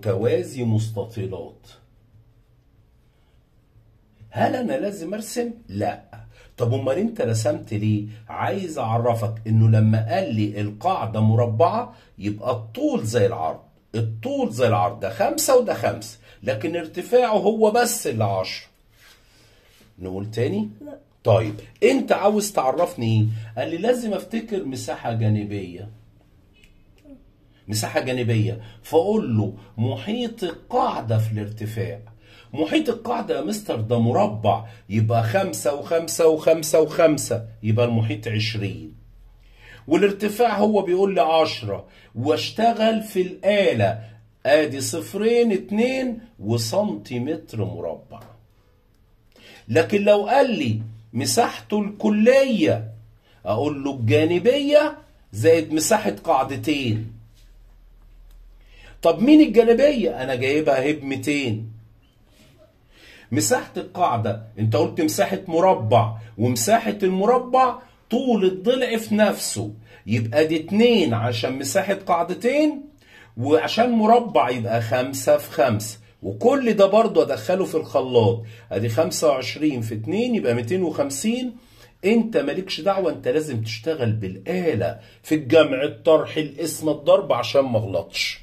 متوازي مستطيلات هل انا لازم ارسم لا طب امال انت رسمت ليه عايز اعرفك انه لما قال لي القاعده مربعه يبقى الطول زي العرض الطول زي العرض ده خمسة وده خمسة لكن ارتفاعه هو بس اللي عشرة نقول تاني لا طيب انت عاوز تعرفني ايه قال لي لازم افتكر مساحة جانبية مساحة جانبية فاقول له محيط القاعدة في الارتفاع محيط القاعدة يا مستر ده مربع يبقى خمسة وخمسة وخمسة وخمسة يبقى المحيط عشرين والارتفاع هو بيقول لي عشرة واشتغل في الآلة ادي صفرين اتنين وسنتيمتر مربع لكن لو قال لي مساحته الكلية اقول له الجانبية زائد مساحة قاعدتين طب مين الجانبية انا جايبها اهي ب 200 مساحة القاعدة انت قلت مساحة مربع ومساحة المربع طول الضلع في نفسه يبقى دي اتنين عشان مساحة قاعدتين وعشان مربع يبقى خمسة في خمسة وكل ده برضه ادخله في الخلاط ادي 25 في 2 يبقى 250 انت مالكش دعوه انت لازم تشتغل بالاله في الجمع الطرح القسم الضرب عشان ما اغلطش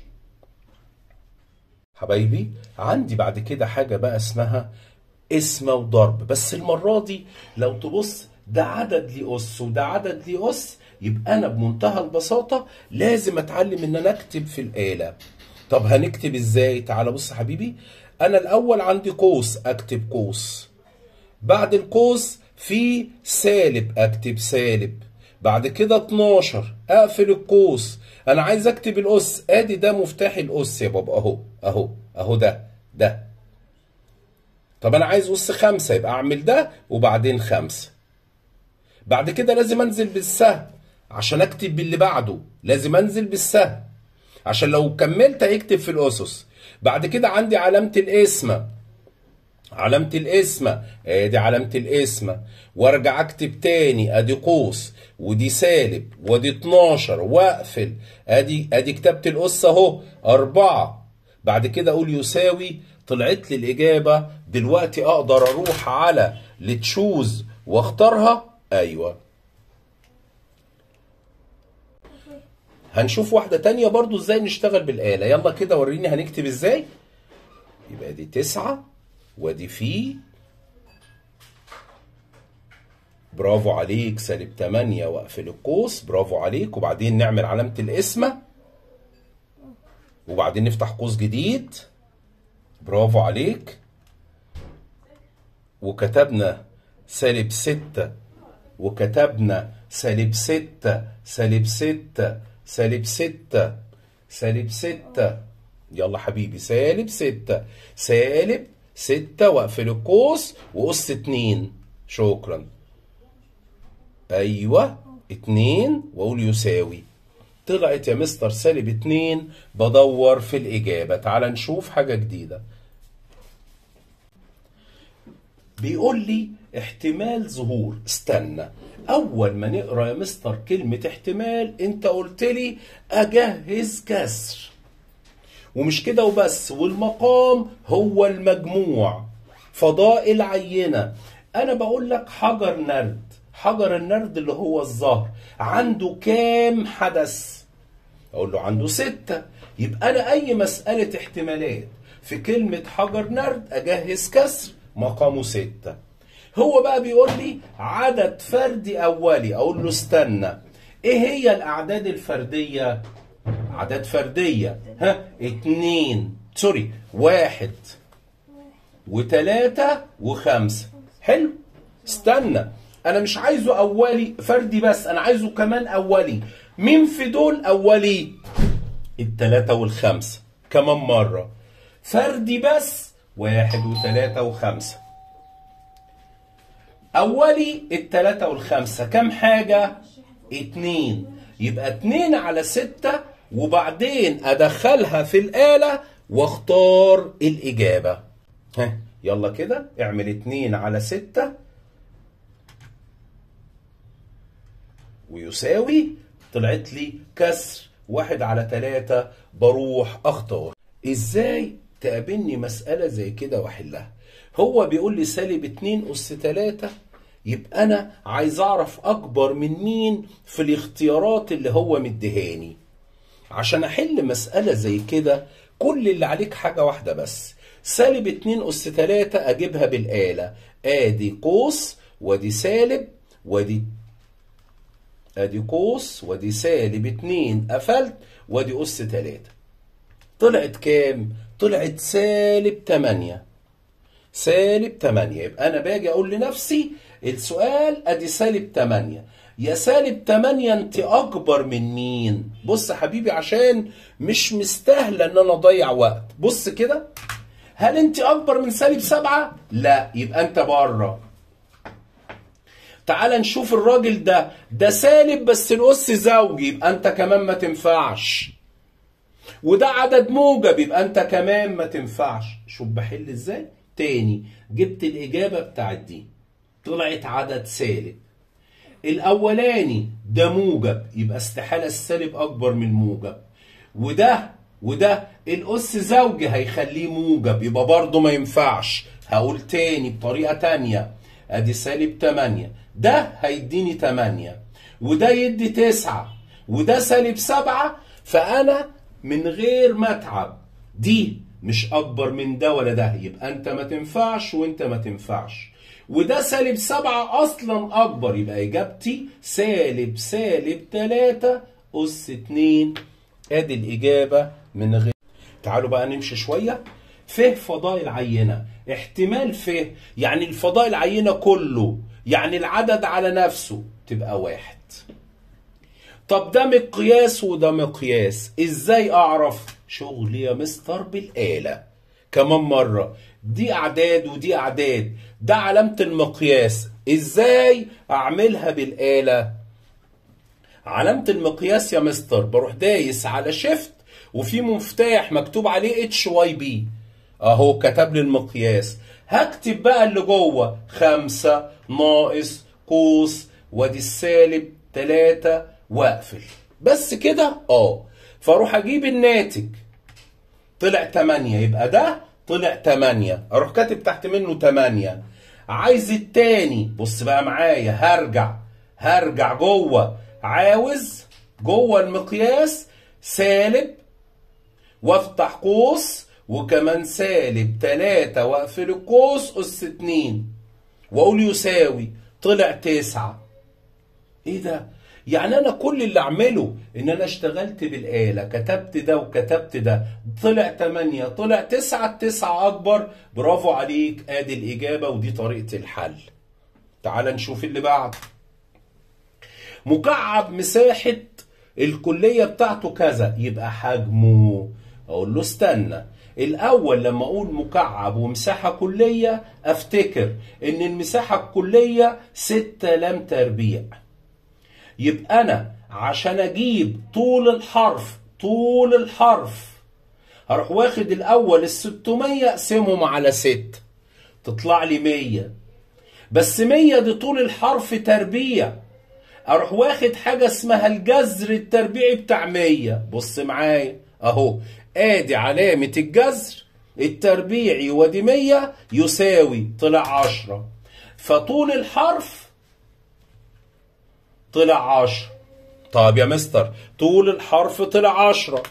حبايبي عندي بعد كده حاجه بقى اسمها اسم وضرب بس المره دي لو تبص ده عدد ليه اس وده عدد ليه اس يبقى انا بمنتهى البساطه لازم اتعلم ان انا اكتب في الاله طب هنكتب ازاي تعال بص يا حبيبي انا الاول عندي قوس اكتب قوس بعد القوس في سالب اكتب سالب بعد كده 12 اقفل القوس انا عايز اكتب الاس ادي ده مفتاح الاس يا بابا اهو اهو اهو ده ده طب انا عايز اس خمسة يبقى اعمل ده وبعدين خمسة بعد كده لازم انزل بالسهم عشان اكتب باللي بعده لازم انزل بالسهم عشان لو كملت هيكتب في الاسس بعد كده عندي علامة القسمة علامة القسمة ادي علامة القسمة وارجع اكتب تاني ادي قوس ودي سالب ودي 12 واقفل ادي ادي كتبت الاس اهو أربعة بعد كده اقول يساوي طلعت لي الاجابة دلوقتي اقدر اروح على لتشوز واختارها ايوه هنشوف واحدة تانية برضو ازاي نشتغل بالآلة يلا كده وريني هنكتب ازاي يبقى دي تسعة وادي في برافو عليك سالب 8 واقفل القوس برافو عليك وبعدين نعمل علامة القسمة وبعدين نفتح قوس جديد برافو عليك وكتبنا سالب 6 وكتبنا سالب 6 سالب 6 سالب 6 سالب 6 يلا حبيبي سالب 6 سالب 6 واقفل القوس وقص 2 شكرا ايوه 2 واقول يساوي طلعت يا مستر سالب 2 بدور في الاجابه تعال نشوف حاجه جديده بيقول لي احتمال ظهور استنى اول ما نقرا يا مستر كلمه احتمال انت قلت لي اجهز كسر ومش كده وبس والمقام هو المجموع فضاء العينه انا بقول لك حجر نرد حجر النرد اللي هو الظهر عنده كام حدث اقول له عنده ستة يبقى انا اي مسألة احتمالات في كلمة حجر نرد اجهز كسر مقامه ستة هو بقى بيقول لي عدد فردي اولي اقول له استنى ايه هي الاعداد الفردية اعداد فردية ها اتنين سوري واحد وتلاتة وخمسة حلو استنى انا مش عايزه اولي فردي بس انا عايزه كمان اولي مين في دول اولي التلاتة والخمسة كمان مرة فردي بس واحد وتلاتة وخمسة اولي التلاتة والخمسة كم حاجة اتنين يبقى اتنين على ستة وبعدين ادخلها في الآلة واختار الاجابة ها يلا كده اعمل اتنين على ستة ويساوي طلعت لي كسر واحد على تلاتة بروح اختار ازاي تقابلني مسألة زي كده واحلها هو بيقول لي سالب 2 أس 3 يبقى أنا عايز أعرف أكبر من مين في الاختيارات اللي هو مديهاني عشان أحل مسألة زي كده كل اللي عليك حاجة واحدة بس سالب 2 أس 3 أجيبها بالآلة آدي قوس ودي سالب ودي ادي قوس ودي سالب 2 قفلت ودي اس 3 طلعت كام؟ طلعت سالب 8 سالب 8 يبقى انا باجي اقول لنفسي السؤال ادي سالب 8 يا سالب 8 انت اكبر من مين؟ بص حبيبي عشان مش مستاهله ان انا اضيع وقت بص كده هل انت اكبر من سالب 7 لا يبقى انت بره تعال نشوف الراجل ده ده سالب بس الاس زوجي يبقى انت كمان ما تنفعش وده عدد موجب يبقى انت كمان ما تنفعش شوف بحل ازاي تاني جبت الاجابه بتاعت دي طلعت عدد سالب الاولاني ده موجب يبقى استحاله السالب اكبر من الموجب وده وده الاس زوجي هيخليه موجب يبقى برضه ما ينفعش هقول تاني بطريقه تانيه ادي سالب 8 ده هيديني 8 وده يدي 9 وده سالب 7 فانا من غير ما اتعب دي مش اكبر من ده ولا ده يبقى انت ما تنفعش وانت ما تنفعش وده سالب 7 اصلا اكبر يبقى اجابتي سالب سالب 3 اس 2 ادي الاجابه من غير تعالوا بقى نمشي شويه فه فضاء العينه احتمال فه يعني الفضاء العينه كله يعني العدد على نفسه تبقى واحد طب ده مقياس وده مقياس ازاي اعرف شغل يا مستر بالآلة كمان مرة دي اعداد ودي اعداد ده علامة المقياس ازاي اعملها بالآلة علامة المقياس يا مستر بروح دايس على شيفت وفي مفتاح مكتوب عليه اتش واي بي اهو كتب لي المقياس هكتب بقى اللي جوه خمسة ناقص قوس وادي السالب تلاتة واقفل بس كده اه فاروح اجيب الناتج طلع تمانية يبقى ده طلع تمانية اروح كاتب تحت منه تمانية عايز التاني بص بقى معايا هرجع هرجع جوه عاوز جوه المقياس سالب وافتح قوس وكمان سالب تلاتة واقفل القوس أس اتنين وأقول يساوي طلع تسعة إيه ده؟ يعني أنا كل اللي أعمله إن أنا اشتغلت بالآلة كتبت ده وكتبت ده طلع تمانية طلع تسعة التسعة أكبر برافو عليك آدي الإجابة ودي طريقة الحل تعال نشوف اللي بعد مكعب مساحة الكلية بتاعته كذا يبقى حجمه أقول له استنى الأول لما أقول مكعب ومساحة كلية أفتكر إن المساحة الكلية ستة لام تربيع يبقى أنا عشان أجيب طول الحرف طول الحرف هروح واخد الأول الستمية أقسمهم على ست تطلع لي مية بس مية دي طول الحرف تربيع اروح واخد حاجه اسمها الجذر التربيعي بتاع 100 بص معايا اهو ادي علامه الجذر التربيعي ودي 100 يساوي طلع 10 فطول الحرف طلع 10 طب يا مستر طول الحرف طلع 10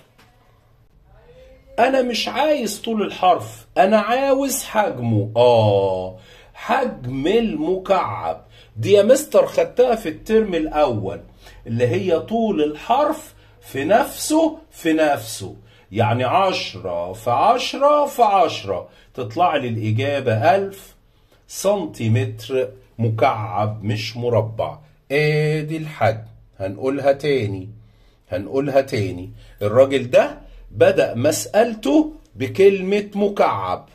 انا مش عايز طول الحرف انا عاوز حجمه اه حجم المكعب دي يا مستر خدتها في الترم الاول اللي هي طول الحرف في نفسه في نفسه يعني عشرة في عشرة في عشرة تطلع لي الإجابة ألف سنتيمتر مكعب مش مربع ادي الحجم هنقولها تاني هنقولها تاني الراجل ده بدأ مسألته بكلمة مكعب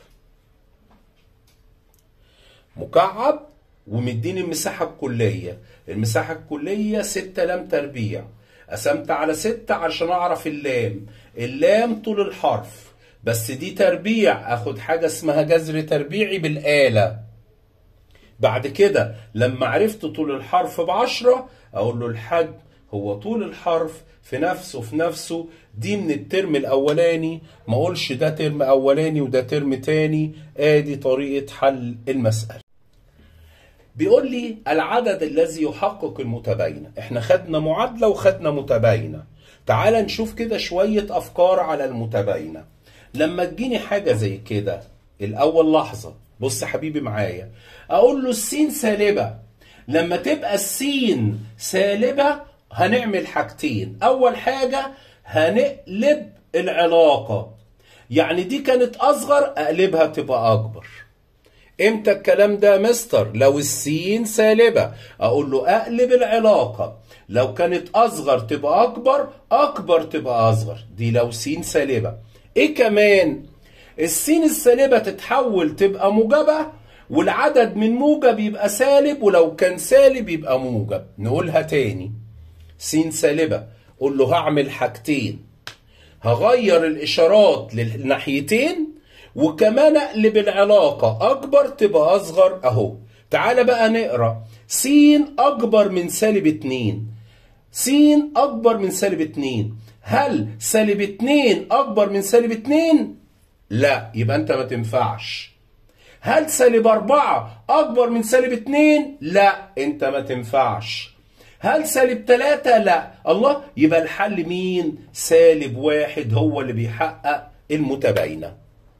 مكعب ومديني المساحة الكلية المساحة الكلية ستة لام تربيع قسمت على ستة عشان أعرف اللام اللام طول الحرف بس دي تربيع أخد حاجة اسمها جذر تربيعي بالآلة بعد كده لما عرفت طول الحرف بعشرة أقول له الحجم هو طول الحرف في نفسه في نفسه دي من الترم الاولاني ما اقولش ده ترم اولاني وده ترم تاني ادي طريقة حل المسألة بيقول لي العدد الذي يحقق المتباينة احنا خدنا معادلة وخدنا متباينة تعال نشوف كده شوية افكار على المتباينة لما تجيني حاجة زي كده الاول لحظة بص يا حبيبي معايا اقول له السين سالبة لما تبقى السين سالبة هنعمل حاجتين اول حاجة هنقلب العلاقة يعني دي كانت اصغر اقلبها تبقى اكبر امتى الكلام ده يا مستر لو السين سالبة اقول له اقلب العلاقة لو كانت اصغر تبقى اكبر اكبر تبقى اصغر دي لو سين سالبة ايه كمان السين السالبة تتحول تبقى موجبة والعدد من موجب يبقى سالب ولو كان سالب يبقى موجب نقولها تاني سين سالبة قول له هعمل حاجتين هغير الاشارات للناحيتين وكمان اقلب العلاقة اكبر تبقى اصغر اهو تعال بقى نقرا س اكبر من سالب اتنين س اكبر من سالب اتنين هل سالب اتنين اكبر من سالب اتنين لا يبقى انت ما تنفعش هل سالب أربعة أكبر من سالب اتنين؟ لا أنت ما تنفعش. هل سالب تلاتة؟ لا. الله يبقى الحل مين؟ سالب واحد هو اللي بيحقق المتباينة.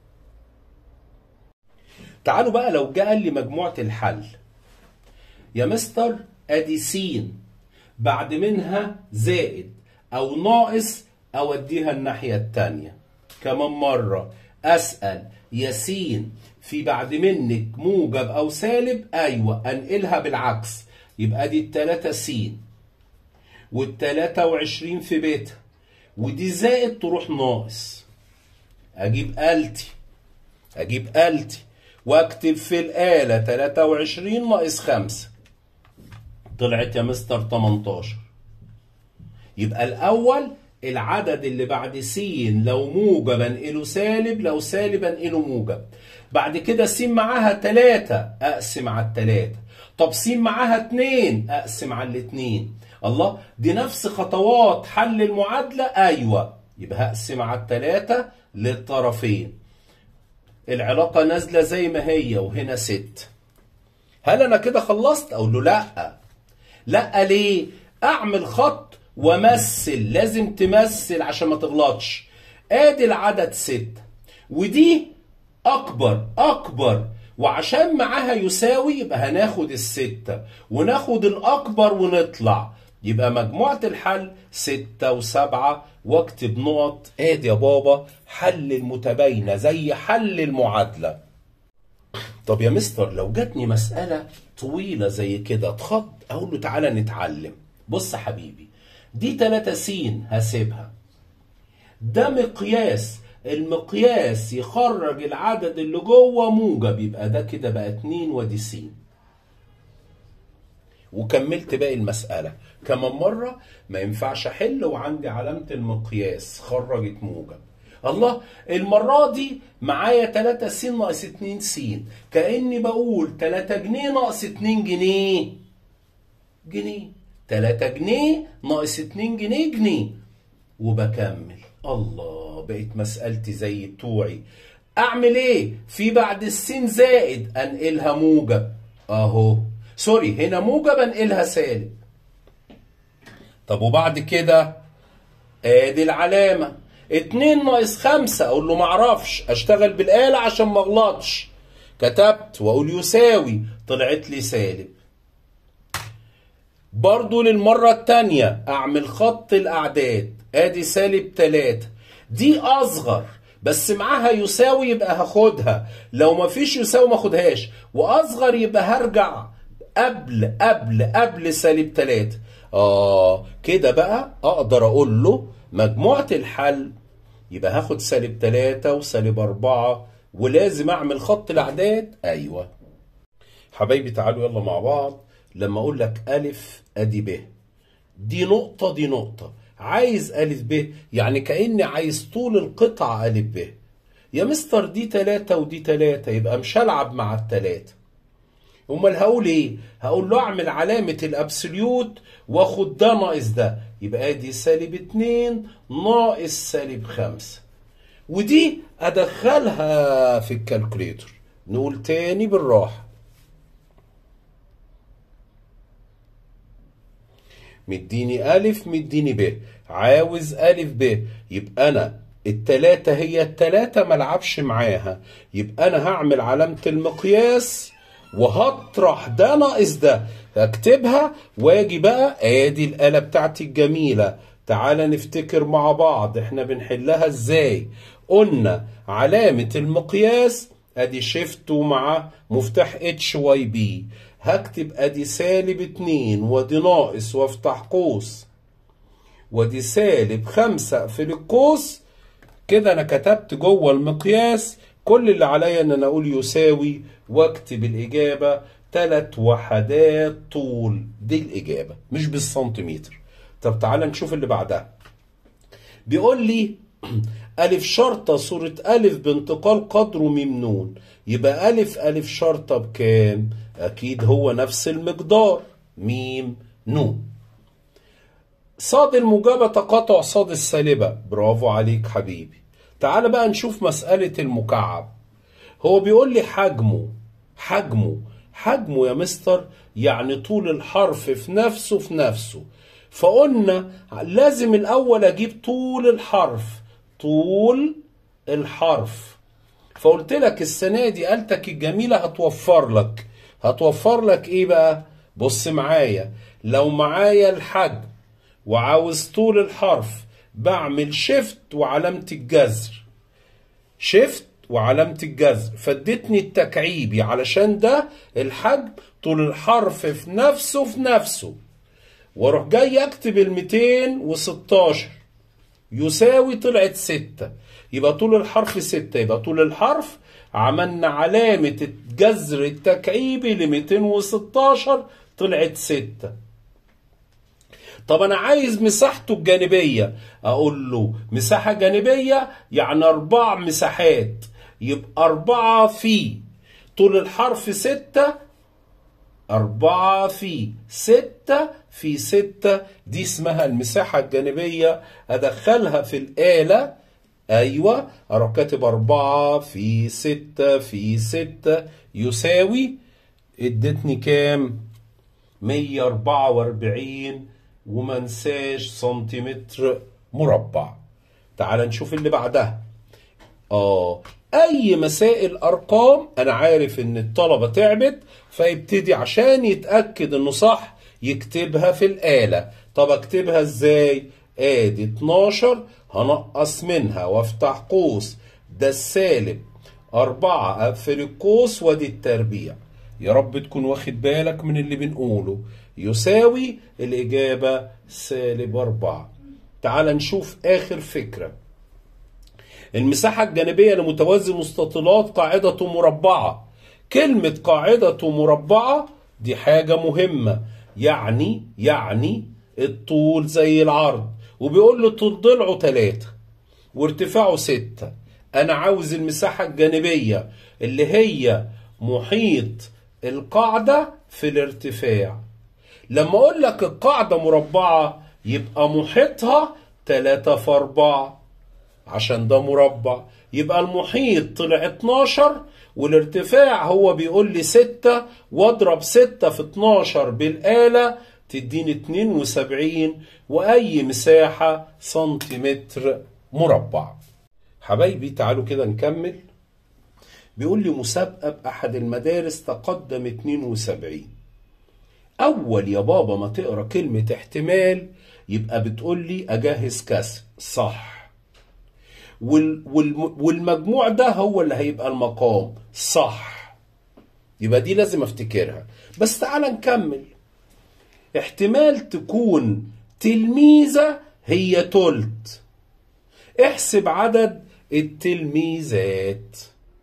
تعالوا بقى لو جه قال لي مجموعة الحل. يا مستر أدي س بعد منها زائد أو ناقص أوديها الناحية التانية. كمان مرة أسأل ياسين في بعد منك موجب او سالب ايوه انقلها بالعكس يبقى دي التلاتة س والتلاتة وعشرين في بيتا ودي زائد تروح ناقص اجيب آلتي اجيب آلتي واكتب في الآلة تلاتة وعشرين ناقص خمسة طلعت يا مستر 18 يبقى الأول العدد اللي بعد س لو موجب انقله سالب لو سالب انقله موجب بعد كده س معاها 3 اقسم على التلاتة طب س معاها 2 اقسم على الاتنين الله دي نفس خطوات حل المعادلة ايوه يبقى هقسم على التلاتة للطرفين العلاقة نازلة زي ما هي وهنا ست هل انا كده خلصت اقول له لا لا ليه اعمل خط ومثل لازم تمثل عشان ما تغلطش ادي العدد ستة ودي اكبر اكبر وعشان معاها يساوي يبقى هناخد الستة وناخد الاكبر ونطلع يبقى مجموعة الحل ستة وسبعة واكتب نقط ادي يا بابا حل المتباينة زي حل المعادلة طب يا مستر لو جاتني مسألة طويلة زي كده اتخض اقول له تعالى نتعلم بص يا حبيبي دي 3 س هسيبها ده مقياس المقياس يخرج العدد اللي جوه موجب يبقى ده كده بقى 2 ودي س وكملت باقي المسألة كمان مرة ما ينفعش أحل وعندي علامة المقياس خرجت موجب الله المرة دي معايا 3 س ناقص 2 س كأني بقول 3 جنيه ناقص 2 جنيه جنيه 3 جنيه ناقص 2 جنيه جنيه وبكمل الله بقت مسألتي زي بتوعي اعمل ايه في بعد السين زائد انقلها موجب اهو سوري هنا موجب انقلها سالب طب وبعد كده ادي العلامة اتنين ناقص خمسة اقول له معرفش اشتغل بالآلة عشان ما اغلطش كتبت واقول يساوي طلعت لي سالب برضو للمرة التانية اعمل خط الاعداد ادي سالب تلاتة دي اصغر بس معاها يساوي يبقى هاخدها لو مفيش يساوي ما اخدهاش واصغر يبقى هرجع قبل قبل قبل سالب تلاتة اه كده بقى اقدر اقول له مجموعة الحل يبقى هاخد سالب تلاتة وسالب اربعة ولازم اعمل خط الاعداد ايوه حبايبي تعالوا يلا مع بعض لما اقول لك الف ادي ب دي نقطة دي نقطة عايز ألف ب يعني كأني عايز طول القطعة ألف ب يا مستر دي تلاتة ودي تلاتة يبقى مش هلعب مع التلاتة امال هقول ايه هقول له اعمل علامة الابسوليوت واخد ده ناقص ده يبقى ادي سالب اتنين ناقص سالب خمسة ودي ادخلها في الكالكوليتر نقول تاني بالراحة مديني ألف مديني ب عاوز ألف ب يبقى أنا التلاتة هي التلاتة ملعبش معاها يبقى أنا هعمل علامة المقياس وهطرح ده ناقص ده اكتبها واجي بقى ادي الآلة بتاعتي الجميلة تعالى نفتكر مع بعض احنا بنحلها ازاي قلنا علامة المقياس ادي شيفت ومع مفتاح اتش واي بي هكتب ادي سالب اتنين وادي ناقص وافتح قوس وادي سالب خمسة اقفل القوس كده انا كتبت جوه المقياس كل اللي عليا ان انا اقول يساوي واكتب الاجابة تلات وحدات طول دي الاجابة مش بالسنتيمتر طب تعالى نشوف اللي بعدها بيقول لي ألف شرطة صورة ألف بانتقال قدره ميم نون يبقى ألف ألف شرطة بكام؟ أكيد هو نفس المقدار ميم نون صاد الموجبة تقاطع صاد السالبة برافو عليك حبيبي تعال بقى نشوف مسألة المكعب هو بيقول لي حجمه حجمه حجمه يا مستر يعني طول الحرف في نفسه في نفسه فقلنا لازم الأول أجيب طول الحرف طول الحرف فقلت لك السنة دي قالتك الجميلة هتوفر لك هتوفر لك ايه بقى بص معايا لو معايا الحجم وعاوز طول الحرف بعمل شيفت وعلامة الجذر شيفت وعلامة الجذر فادتني التكعيبي علشان ده الحجم طول الحرف في نفسه في نفسه واروح جاي اكتب ال 216 يساوي طلعت 6 يبقى طول الحرف 6 يبقى طول الحرف عملنا علامة الجذر التكعيبي ل 216 طلعت 6 طب انا عايز مساحته الجانبية اقول له مساحة جانبية يعني اربع مساحات يبقى اربعة في طول الحرف ستة أربعة في ستة في ستة دي اسمها المساحة الجانبية أدخلها في الآلة أيوة أروح كاتب أربعة في ستة في ستة يساوي ادتني كام؟ مية أربعة وأربعين ومنساش سنتيمتر مربع تعال نشوف اللي بعدها آه اي مسائل ارقام انا عارف ان الطلبه تعبت فيبتدي عشان يتاكد انه صح يكتبها في الاله طب اكتبها ازاي ادي 12 هنقص منها وافتح قوس ده السالب أربعة أقفل القوس وادي التربيع يا رب تكون واخد بالك من اللي بنقوله يساوي الإجابة سالب أربعة تعال نشوف آخر فكرة المساحة الجانبية لمتوازي مستطيلات قاعدة مربعة كلمة قاعدة مربعة دي حاجة مهمة يعني يعني الطول زي العرض وبيقول له طول ضلعه تلاتة وارتفاعه ستة أنا عاوز المساحة الجانبية اللي هي محيط القاعدة في الارتفاع لما أقول لك القاعدة مربعة يبقى محيطها تلاتة في أربعة عشان ده مربع يبقى المحيط طلع 12 والارتفاع هو بيقول لي 6 واضرب 6 في 12 بالآلة تديني 72 وأي مساحة سنتيمتر مربع حبايبي تعالوا كده نكمل بيقول لي مسابقة بأحد المدارس تقدم 72 أول يا بابا ما تقرأ كلمة احتمال يبقى بتقول لي أجهز كسر صح وال وال والمجموع ده هو اللي هيبقى المقام صح يبقى دي لازم افتكرها بس تعال نكمل احتمال تكون تلميذة هي تلت احسب عدد التلميذات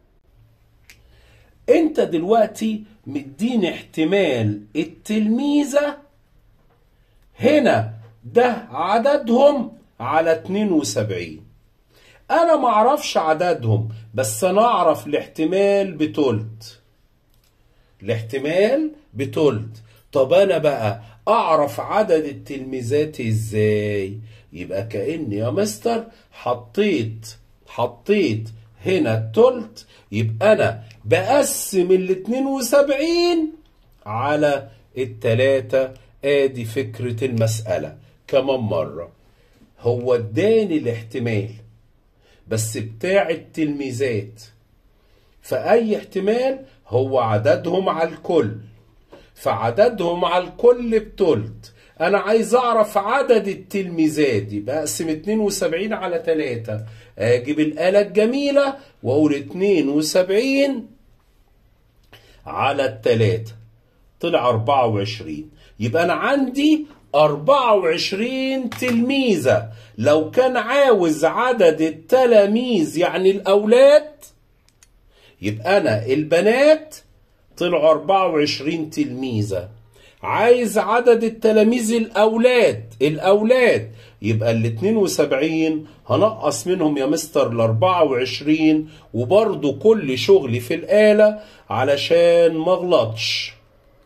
انت دلوقتي مديني احتمال التلميذة هنا ده عددهم على 72 انا ما اعرفش عددهم بس انا اعرف الاحتمال بتلت الاحتمال بتلت طب انا بقى اعرف عدد التلميذات ازاي يبقى كأني يا مستر حطيت حطيت هنا التلت يبقى انا بقسم ال 72 على التلاتة ادي فكرة المسألة كمان مرة هو اداني الاحتمال بس بتاع التلميذات فأي احتمال هو عددهم على الكل فعددهم على الكل بتلت أنا عايز أعرف عدد التلميذات يبقى أقسم 72 على 3 أجيب الآلة الجميلة وأقول 72 على التلاتة طلع 24 يبقى أنا عندي 24 تلميذة لو كان عاوز عدد التلاميذ يعني الأولاد يبقى أنا البنات طلعوا 24 تلميذة عايز عدد التلاميذ الأولاد الأولاد يبقى ال 72 هنقص منهم يا مستر ال 24 وبرضو كل شغلي في الآلة علشان ما اغلطش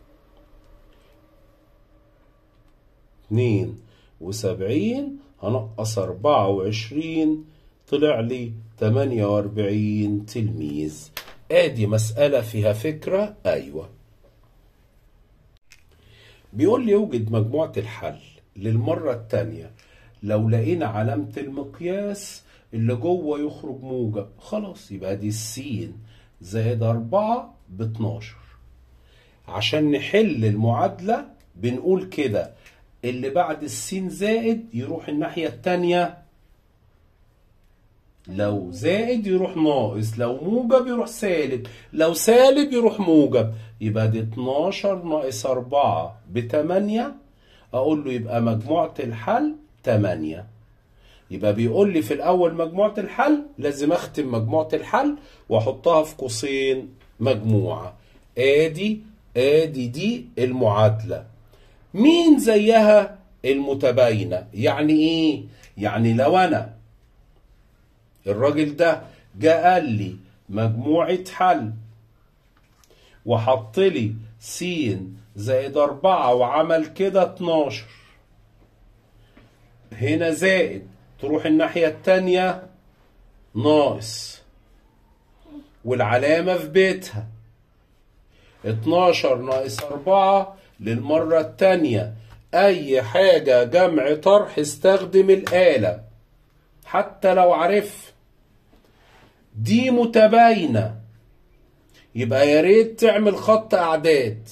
72 هنقص 24 طلع لي 48 تلميذ ادي مسألة فيها فكرة ايوه بيقول لي يوجد مجموعة الحل للمرة التانية لو لقينا علامة المقياس اللي جوه يخرج موجب خلاص يبقى دي السين زائد أربعة باتناشر عشان نحل المعادلة بنقول كده اللي بعد السين زائد يروح الناحية التانية لو زائد يروح ناقص لو موجب يروح سالب لو سالب يروح موجب يبقى دي 12 ناقص 4 ب 8 اقول له يبقى مجموعة الحل 8 يبقى بيقول لي في الاول مجموعة الحل لازم اختم مجموعة الحل واحطها في قوسين مجموعة ادي ادي دي المعادلة مين زيها المتباينة يعني ايه يعني لو انا الراجل ده جاء قال لي مجموعة حل وحط لي س زائد أربعة وعمل كده 12 هنا زائد تروح الناحية التانية ناقص والعلامة في بيتها 12 ناقص 4 للمرة التانية أي حاجة جمع طرح استخدم الآلة حتى لو عرف دي متباينة يبقى يا ريت تعمل خط أعداد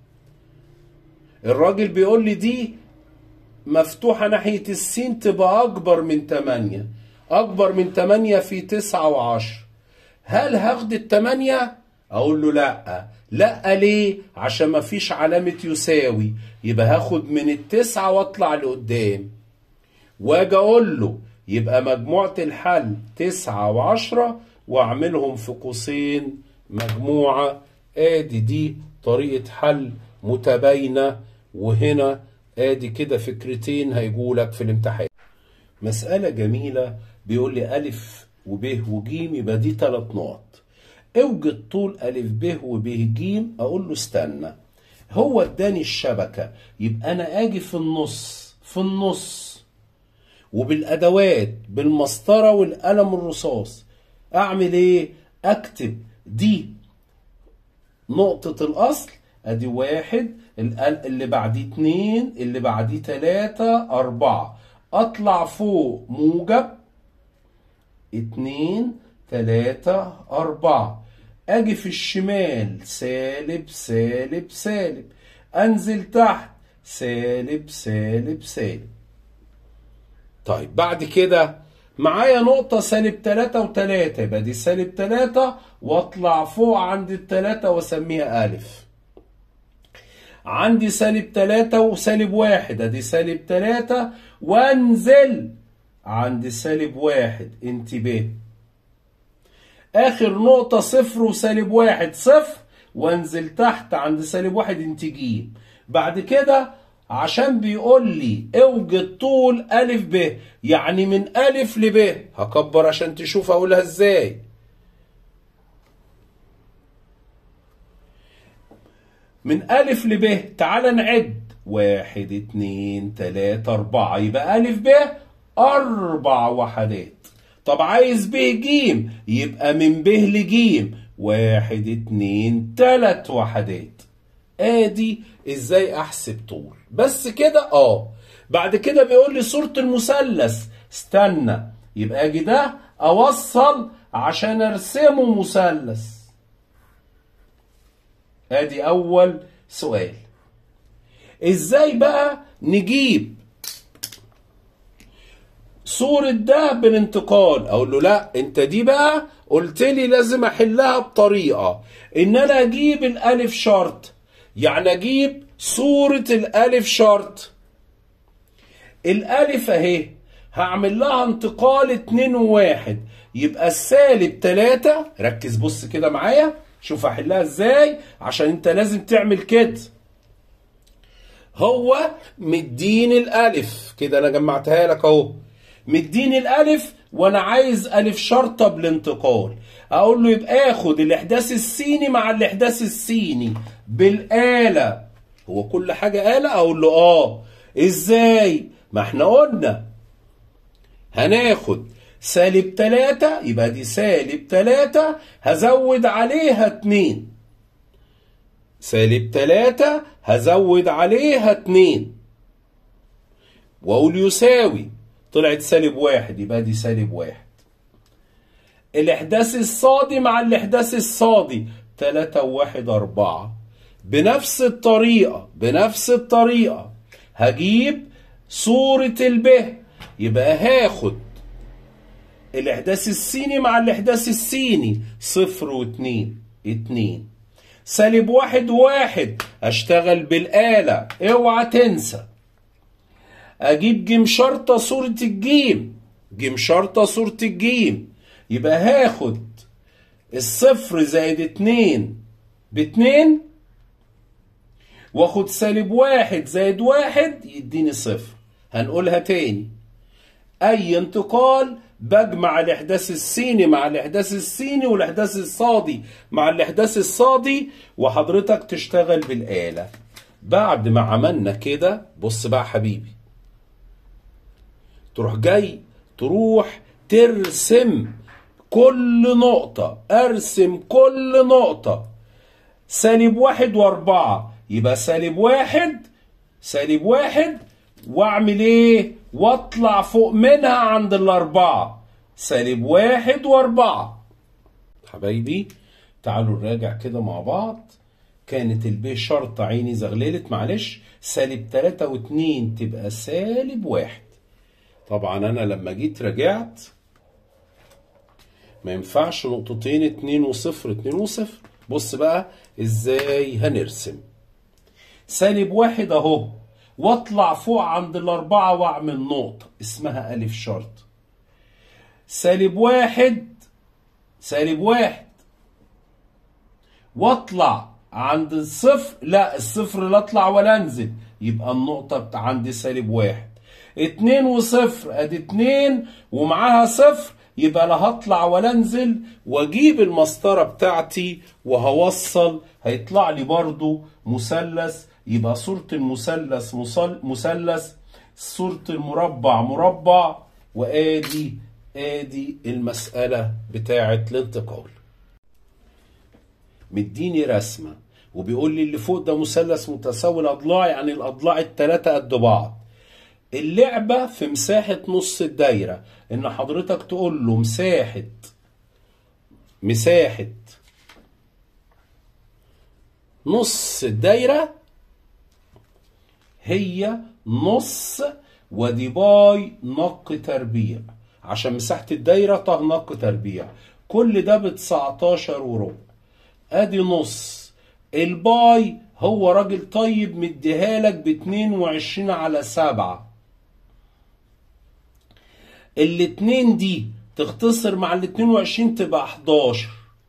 الراجل بيقول لي دي مفتوحة ناحية السين تبقى أكبر من 8 أكبر من 8 في 9 و10 هل هاخد التمانية؟ أقول له لأ لأ ليه؟ عشان ما فيش علامة يساوي يبقى هاخد من التسعة واطلع لقدام واجي أقول له يبقى مجموعة الحل تسعة وعشرة واعملهم في قوسين مجموعة ادي دي طريقة حل متباينة وهنا ادي كده فكرتين هيجولك في الامتحان مسألة جميلة بيقول لي ألف وب وج يبقى دي تلات نقط اوجد طول ألف ب وب ج أقول له استنى هو اداني الشبكة يبقى أنا أجي في النص في النص وبالأدوات بالمسطرة والقلم الرصاص أعمل إيه؟ أكتب دي نقطة الأصل أدي واحد اللي بعديه اتنين اللي بعديه تلاتة أربعة أطلع فوق موجب اتنين تلاتة أربعة أجي في الشمال سالب سالب سالب أنزل تحت سالب سالب سالب طيب بعد كده معايا نقطة سالب تلاتة وتلاتة يبقى دي سالب تلاتة واطلع فوق عند التلاتة واسميها ألف عندي سالب تلاتة وسالب واحد ادي سالب تلاتة وانزل عند سالب واحد انتباه اخر نقطة صفر وسالب واحد صفر وانزل تحت عند سالب واحد انتجيب بعد كده عشان بيقول لي اوجد طول ألف ب يعني من ألف لب هكبر عشان تشوف أقولها إزاي من ألف لب تعال نعد واحد اتنين تلاتة أربعة يبقى ألف ب أربع وحدات طب عايز ب جيم يبقى من ب لجيم واحد اتنين تلات وحدات ادي ازاي احسب طول بس كده اه بعد كده بيقول لي صورة المثلث استنى يبقى اجي ده اوصل عشان ارسمه مثلث ادي اول سؤال ازاي بقى نجيب صورة ده بالانتقال اقول له لا انت دي بقى قلت لي لازم احلها بطريقة ان انا اجيب الالف شرط يعني اجيب صورة الالف شرط الالف اهي هعمل لها انتقال اتنين وواحد يبقى السالب تلاتة ركز بص كده معايا شوف احلها ازاي عشان انت لازم تعمل كده هو مديني الالف كده انا جمعتها لك اهو مديني الالف وانا عايز الف شرطه بالانتقال اقول له يبقى اخد الاحداث السيني مع الاحداث السيني بالاله هو كل حاجه اله اقول له اه ازاي ما احنا قلنا هناخد سالب تلاتة يبقى دي سالب تلاتة هزود عليها اتنين سالب تلاتة هزود عليها اتنين واقول يساوي طلعت سالب واحد يبقى دي سالب واحد الاحداث الصادي مع الاحداث الصادي تلاتة وواحد اربعة بنفس الطريقة بنفس الطريقة هجيب صورة الب يبقى هاخد الاحداث السيني مع الاحداث السيني صفر واتنين اتنين سالب واحد واحد اشتغل بالآلة اوعى تنسى اجيب جيم شرطة صورة الجيم جيم شرطة صورة الجيم يبقى هاخد الصفر زائد اتنين باتنين واخد سالب واحد زائد واحد يديني صفر هنقولها تاني اي انتقال بجمع الاحداث السيني مع الاحداث السيني والاحداث الصادي مع الاحداث الصادي وحضرتك تشتغل بالآلة بعد ما عملنا كده بص بقى حبيبي تروح جاي تروح ترسم كل نقطة ارسم كل نقطة سالب واحد واربعة يبقى سالب واحد سالب واحد واعمل ايه واطلع فوق منها عند الاربعة سالب واحد واربعة حبايبي تعالوا نراجع كده مع بعض كانت الب شرطة عيني زغللت معلش سالب تلاتة واتنين تبقى سالب واحد طبعا انا لما جيت رجعت ما ينفعش نقطتين اتنين وصفر اتنين وصفر بص بقى ازاي هنرسم سالب واحد اهو واطلع فوق عند الاربعة واعمل نقطة اسمها الف شرط سالب واحد سالب واحد واطلع عند الصفر لا الصفر لا اطلع ولا انزل يبقى النقطة بتاع عند سالب واحد اتنين وصفر ادي اتنين ومعاها صفر يبقى لا هطلع ولا انزل واجيب المسطرة بتاعتي وهوصل هيطلع لي برضو مثلث يبقى صورة المثلث مثلث صورة المربع مربع وادي ادي المسألة بتاعة الانتقال مديني رسمة وبيقول لي اللي فوق ده مثلث متساوي الاضلاع يعني الاضلاع التلاتة قد بعض اللعبة في مساحة نص الدايرة ان حضرتك تقول له مساحة مساحة نص الدايرة هي نص ودي باي نق تربيع عشان مساحة الدايرة طه نق تربيع كل ده ب 19 وربع ادي نص الباي هو راجل طيب مديها لك ب 22 على 7 الاتنين دي تختصر مع ال 22 تبقى 11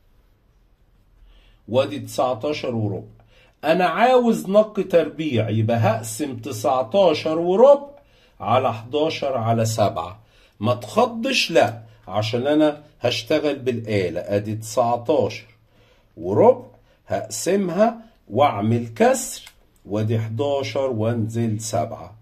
وادي 19 وربع انا عاوز نق تربيع يبقى هقسم 19 وربع على 11 على 7 ما تخضش لا عشان انا هشتغل بالآلة ادي 19 وربع هقسمها واعمل كسر وادي 11 وانزل 7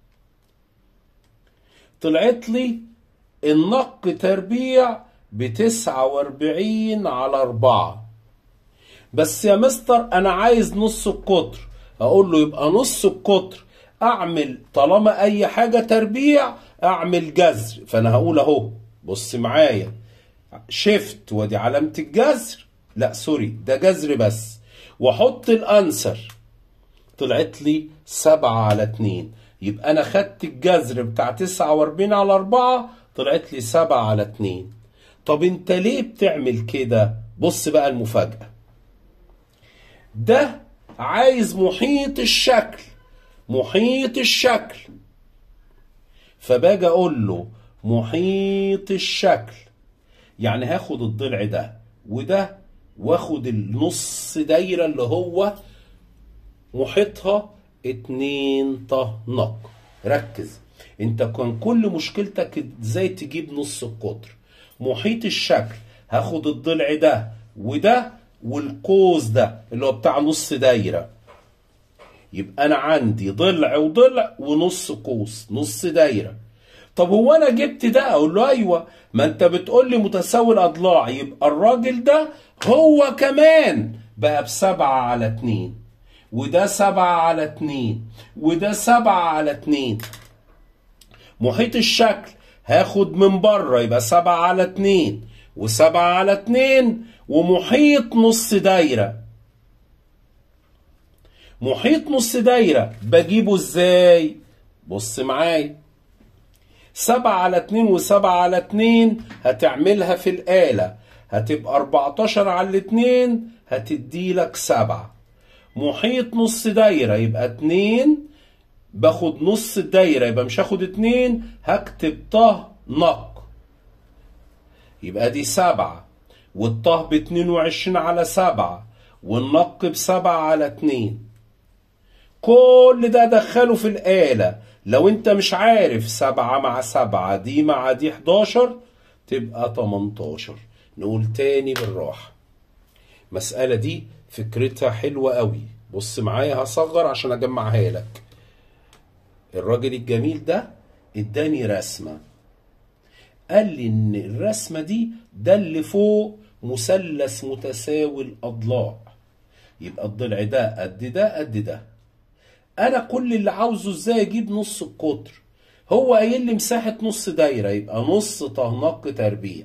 طلعت لي النق تربيع بتسعة واربعين على أربعة بس يا مستر أنا عايز نص القطر أقول له يبقى نص القطر أعمل طالما أي حاجة تربيع أعمل جذر فأنا هقول أهو بص معايا شيفت ودي علامة الجذر لا سوري ده جذر بس واحط الانسر طلعت لي سبعة على اتنين يبقى انا خدت الجذر بتاع تسعة واربعين على اربعة طلعت لي سبعة على اتنين طب انت ليه بتعمل كده بص بقى المفاجأة ده عايز محيط الشكل محيط الشكل فباجي اقول له محيط الشكل يعني هاخد الضلع ده وده واخد النص دايرة اللي هو محيطها اتنين طه نق ركز انت كان كل مشكلتك ازاي تجيب نص القطر محيط الشكل هاخد الضلع ده وده والقوس ده اللي هو بتاع نص دايرة يبقى انا عندي ضلع وضلع ونص قوس نص دايره طب هو انا جبت ده اقول له ايوه ما انت بتقول لي متساوي الاضلاع يبقى الراجل ده هو كمان بقى بسبعة على اتنين وده سبعة على اتنين وده سبعة على اتنين محيط الشكل هاخد من بره يبقى سبعة على اتنين وسبعة على اتنين ومحيط نص دايرة محيط نص دايرة بجيبه ازاي بص معايا سبعة على اتنين وسبعة على اتنين هتعملها في الآلة هتبقى 14 على الاتنين هتدي لك سبعة محيط نص دايرة يبقى اتنين باخد نص الدايرة يبقى مش هاخد اتنين هكتب طه نق يبقى دي سبعة والطه باتنين وعشرين على سبعة والنق بسبعة على اتنين كل ده دخله في الآلة لو انت مش عارف سبعة مع سبعة دي مع دي 11 تبقى 18 نقول تاني بالراحة المسألة دي فكرتها حلوة قوي بص معايا هصغر عشان اجمعها لك الراجل الجميل ده اداني رسمة قال لي ان الرسمة دي ده اللي فوق مثلث متساوي الاضلاع يبقى الضلع ده قد ده قد ده انا كل اللي عاوزه ازاي اجيب نص القطر هو قايل لي مساحة نص دايرة يبقى نص طهنق تربيع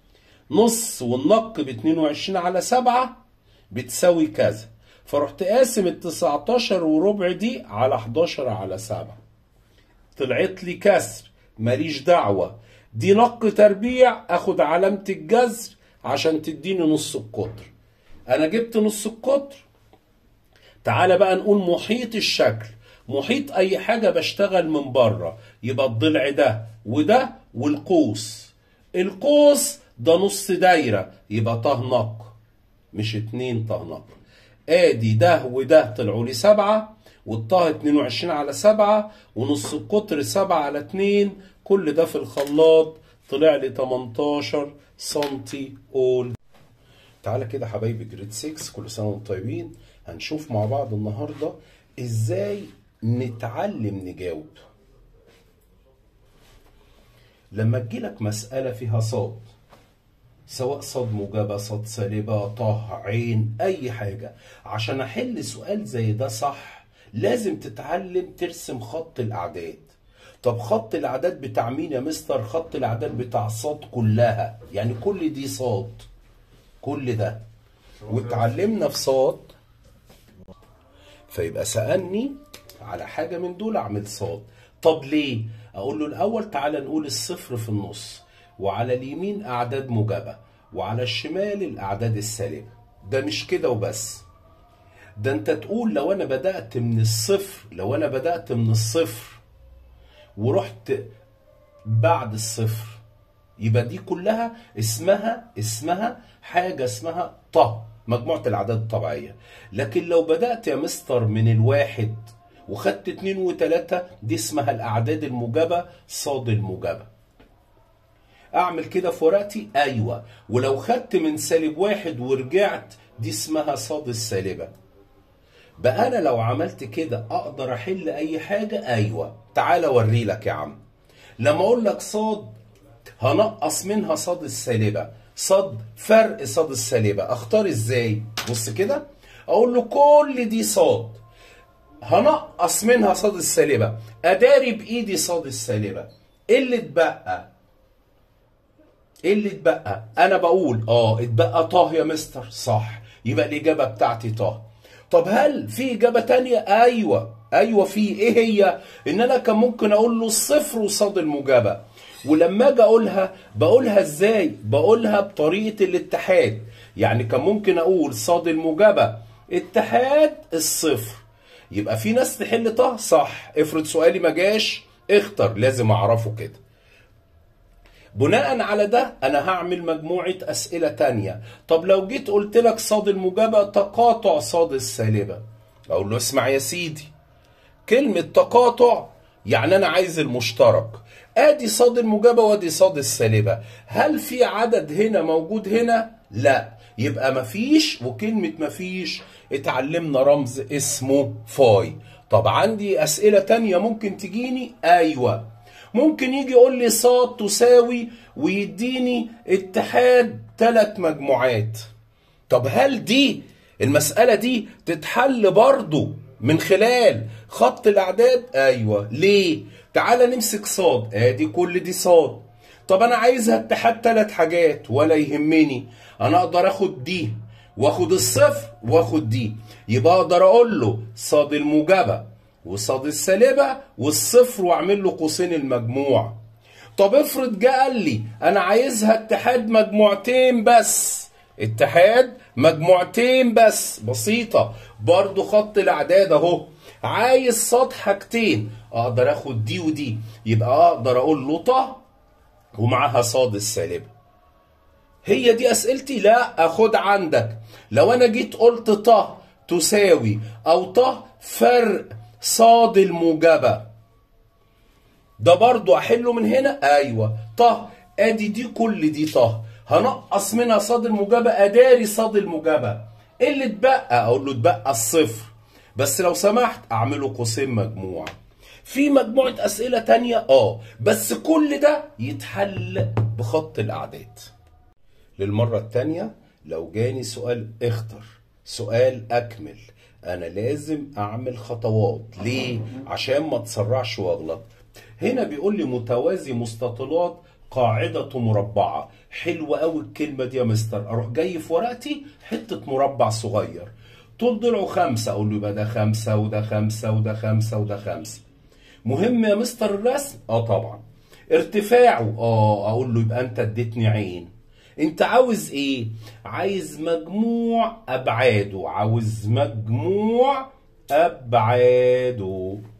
نص والنق ب 22 على 7 بتساوي كذا فرحت قاسم ال 19 وربع دي على 11 على 7 طلعت لي كسر ماليش دعوة دي نق تربيع اخد علامة الجذر عشان تديني نص القطر انا جبت نص القطر تعالى بقى نقول محيط الشكل محيط اي حاجة بشتغل من بره يبقى الضلع ده وده والقوس القوس ده نص دايرة يبقى طهنق مش اتنين طهنق ادي ده وده طلعوا لي سبعة والطه 22 على سبعة ونص القطر سبعة على اتنين كل ده في الخلاط طلع لي 18 سنتي اول تعالى كده حبايبي جريد 6 كل سنة وانتم طيبين هنشوف مع بعض النهاردة ازاي نتعلم نجاوب لما تجيلك مسألة فيها صاد سواء صاد موجبة صاد سالبة طه عين أي حاجة عشان أحل سؤال زي ده صح لازم تتعلم ترسم خط الأعداد طب خط الأعداد بتاع مين يا مستر خط الأعداد بتاع صاد كلها يعني كل دي صاد كل ده واتعلمنا في صاد فيبقى سألني على حاجة من دول أعمل صاد طب ليه؟ أقول له الأول تعالى نقول الصفر في النص وعلى اليمين أعداد موجبة وعلى الشمال الأعداد السالبة ده مش كده وبس ده أنت تقول لو أنا بدأت من الصفر لو أنا بدأت من الصفر ورحت بعد الصفر يبقى دي كلها اسمها اسمها حاجة اسمها طه مجموعة الأعداد الطبيعية لكن لو بدأت يا مستر من الواحد وخدت اتنين وتلاتة دي اسمها الأعداد الموجبة صاد الموجبة أعمل كده في ورقتي أيوة ولو خدت من سالب واحد ورجعت دي اسمها صاد السالبة بقى انا لو عملت كده اقدر احل اي حاجه ايوه تعال اوري لك يا عم لما اقول لك صاد هنقص منها صاد السالبه صاد فرق صاد السالبه اختار ازاي بص كده اقول له كل دي صاد هنقص منها صاد السالبه اداري بايدي صاد السالبه ايه اللي اتبقى ايه اللي اتبقى انا بقول اه اتبقى طه يا مستر صح يبقى الاجابه بتاعتي طه طب هل في اجابه تانية ايوه ايوه في ايه هي ان انا كان ممكن اقول له الصفر وصاد الموجبه ولما اجي اقولها بقولها ازاي بقولها بطريقه الاتحاد يعني كان ممكن اقول صاد الموجبه اتحاد الصفر يبقى في ناس تحل طه صح افرض سؤالي ما جاش اختر لازم اعرفه كده بناء على ده انا هعمل مجموعة اسئلة تانية طب لو جيت قلت لك صاد الموجبة تقاطع صاد السالبة اقول له اسمع يا سيدي كلمة تقاطع يعني انا عايز المشترك ادي صاد الموجبة وادي صاد السالبة هل في عدد هنا موجود هنا لا يبقى مفيش وكلمة مفيش اتعلمنا رمز اسمه فاي طب عندي اسئلة تانية ممكن تجيني ايوه ممكن يجي يقول لي صاد تساوي ويديني اتحاد ثلاث مجموعات طب هل دي المسألة دي تتحل برضو من خلال خط الأعداد؟ أيوة ليه؟ تعال نمسك صاد ادي كل دي صاد طب أنا عايزها اتحاد ثلاث حاجات ولا يهمني أنا أقدر آخد دي واخد الصفر واخد دي يبقى أقدر أقول له صاد الموجبة وصاد السالبة والصفر واعمل له قوسين المجموع طب افرض جه قال لي انا عايزها اتحاد مجموعتين بس اتحاد مجموعتين بس بسيطة برضو خط الاعداد اهو عايز صاد حاجتين اقدر اخد دي ودي يبقى اقدر اقول له طه ومعاها صاد السالبة هي دي اسئلتي لا اخد عندك لو انا جيت قلت طه تساوي او طه فرق صاد الموجبة ده برضو احله من هنا ايوه طه ادي دي كل دي طه هنقص منها صاد الموجبة اداري صاد الموجبة ايه اللي اتبقى اقول له اتبقى الصفر بس لو سمحت اعمله قوسين مجموع في مجموعة اسئلة تانية اه بس كل ده يتحل بخط الاعداد للمرة التانية لو جاني سؤال اختر سؤال اكمل انا لازم اعمل خطوات ليه عشان ما تسرعش واغلط هنا بيقول لي متوازي مستطيلات قاعدة مربعة حلوة قوي الكلمة دي يا مستر اروح جاي في ورقتي حتة مربع صغير طول ضلعه خمسة اقول له يبقى ده خمسة وده خمسة وده خمسة وده خمسة مهم يا مستر الرسم اه طبعا ارتفاعه اه اقول له يبقى انت اديتني عين انت عاوز ايه عايز مجموع ابعاده عاوز مجموع ابعاده